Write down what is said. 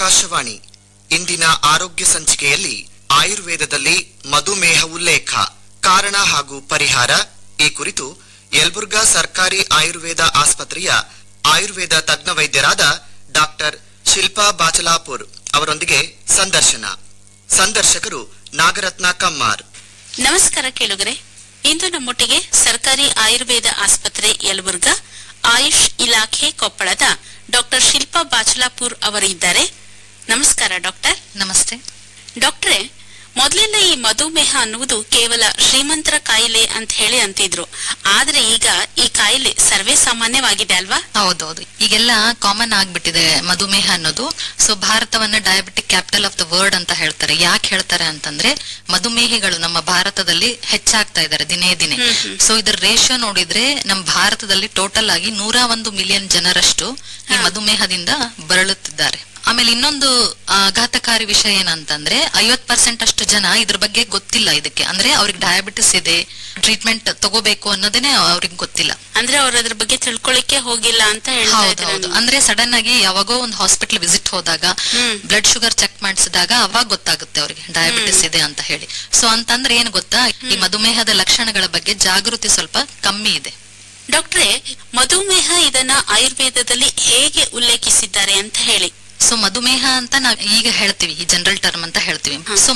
ಆಕಾಶವಾಣಿ ಇಂದಿನ ಆರೋಗ್ಯ ಸಂಚಿಕೆಯಲ್ಲಿ ಆಯುರ್ವೇದದಲ್ಲಿ ಮಧುಮೇಹ ಉಲ್ಲೇಖ ಕಾರಣ ಹಾಗೂ ಪರಿಹಾರ ಈ ಕುರಿತು ಯಲಬುರ್ಗಾ ಸರ್ಕಾರಿ ಆಯುರ್ವೇದ ಆಸ್ಪತ್ರೆಯ ಆಯುರ್ವೇದ ತಜ್ಞ ವೈದ್ಯರಾದ ಡಾಕ್ಟರ್ ಶಿಲ್ಪಾ ಬಾಚಲಾಪುರ್ ಅವರೊಂದಿಗೆ ಸಂದರ್ಶನ ಸಂದರ್ಶಕರು ನಾಗರತ್ನ ಕಮ್ಮಾರ್ ನಮಸ್ಕಾರ ಕೇಳುಗರೆ ಇಂದು ನಮ್ಮೊಟ್ಟಿಗೆ ಸರ್ಕಾರಿ ಆಯುರ್ವೇದ ಆಸ್ಪತ್ರೆ ಯಲಬುರ್ಗಾ ಆಯುಷ್ ಇಲಾಖೆ ಕೊಪ್ಪಳದ ಡಾಕ್ಟರ್ ಶಿಲ್ಪಾ ಬಾಚಲಾಪುರ್ ಅವರು ಇದ್ದಾರೆ ನಮಸ್ಕಾರ ಡಾಕ್ಟರ್ ನಮಸ್ತೆ ಡಾಕ್ಟ್ರೆ ಮೊದಲೆಲ್ಲ ಈ ಮಧುಮೇಹ ಅನ್ನುವುದು ಕೇವಲ ಶ್ರೀಮಂತರ ಕಾಯಿಲೆ ಅಂತ ಹೇಳಿ ಅಂತಿದ್ರು ಆದ್ರೆ ಈಗ ಈ ಕಾಯಿಲೆ ಸರ್ವೇ ಸಾಮಾನ್ಯವಾಗಿದೆ ಅಲ್ವಾ ಹೌದೌದು ಈಗೆಲ್ಲ ಕಾಮನ್ ಆಗ್ಬಿಟ್ಟಿದೆ ಮಧುಮೇಹ ಅನ್ನೋದು ಸೊ ಭಾರತವನ್ನ diabetic capital of the world ಅಂತ ಹೇಳ್ತಾರೆ ಯಾಕೆ ಹೇಳ್ತಾರೆ ಅಂತಂದ್ರೆ ಮಧುಮೇಹಿಗಳು ನಮ್ಮ ಭಾರತದಲ್ಲಿ ಹೆಚ್ಚಾಗ್ತಾ ಇದ್ದಾರೆ ದಿನೇ ದಿನೇ ಹ್ಮ್ ಹ್ಮ್. ಸೊ ಇದ್ರ ರೇಷಿಯೋ ನೋಡಿದ್ರೆ ನಮ್ಮ ಭಾರತದಲ್ಲಿ ಟೋಟಲ್ ಆಗಿ ನೂರ ಒಂದು ಮಿಲಿಯನ್ ಜನರಷ್ಟು ಈ ಹಾ. ಮಧುಮೇಹದಿಂದ ಬಳಲುತ್ತಿದ್ದಾರೆ ಆಮೇಲೆ ಇನ್ನೊಂದು ಆಘಾತಕಾರಿ ವಿಷಯ ಏನಂತಂದ್ರೆ ಐವತ್ ಪರ್ಸೆಂಟ್ ಅಷ್ಟು ಜನ ಇದ್ರ ಬಗ್ಗೆ ಗೊತ್ತಿಲ್ಲ ಇದಕ್ಕೆ ಅಂದ್ರೆ ಅವ್ರಿಗೆ ಡಯಾಬಿಟಿಸ್ ಇದೆ ಟ್ರೀಟ್ಮೆಂಟ್ ತಗೋಬೇಕು ಅನ್ನೋದೇನೆ ಅವ್ರಿಗೆ ಗೊತ್ತಿಲ್ಲ ಅಂದ್ರೆ ಅವ್ರ ಅದ್ರ ಬಗ್ಗೆ ತಿಳ್ಕೊಳ್ಳಿಕ್ಕೆ ಹೋಗಿಲ್ಲ ಅಂತ ಹೇಳ್ತಾ ಹೌದು ಇದ್ದಾರೆ ಹೌದು ಅಂದ್ರೆ ಸಡನ್ ಆಗಿ ಯಾವಾಗೋ ಒಂದು ಹಾಸ್ಪಿಟಲ್ ವಿಸಿಟ್ ಹೋದಾಗ ಹ್ಮ್. ಬ್ಲಡ್ ಶುಗರ್ ಚೆಕ್ ಮಾಡಿಸಿದಾಗ ಅವಾಗ ಗೊತ್ತಾಗುತ್ತೆ ಅವ್ರಿಗೆ ಡಯಾಬಿಟಿಸ್ ಇದೆ ಅಂತ ಹೇಳಿ ಸೊ ಅಂತಂದ್ರೆ ಏನ್ ಗೊತ್ತಾ ಈ ಮಧುಮೇಹದ ಲಕ್ಷಣಗಳ ಬಗ್ಗೆ ಜಾಗೃತಿ ಸ್ವಲ್ಪ ಕಮ್ಮಿ ಇದೆ ಡಾಕ್ಟ್ರೆ ಮಧುಮೇಹ ಇದನ್ನ ಆಯುರ್ವೇದದಲ್ಲಿ ಹೇಗೆ ಉಲ್ಲೇಖಿಸಿದ್ದಾರೆ ಅಂತ ಹೇಳಿ ಸೊ ಮಧುಮೇಹ ಅಂತ ನಾವ್ ಈಗ ಹೇಳ್ತೀವಿ ಈ ಜನರಲ್ ಟರ್ಮ್ ಅಂತ ಹೇಳ್ತೀವಿ ಹಾ. ಸೊ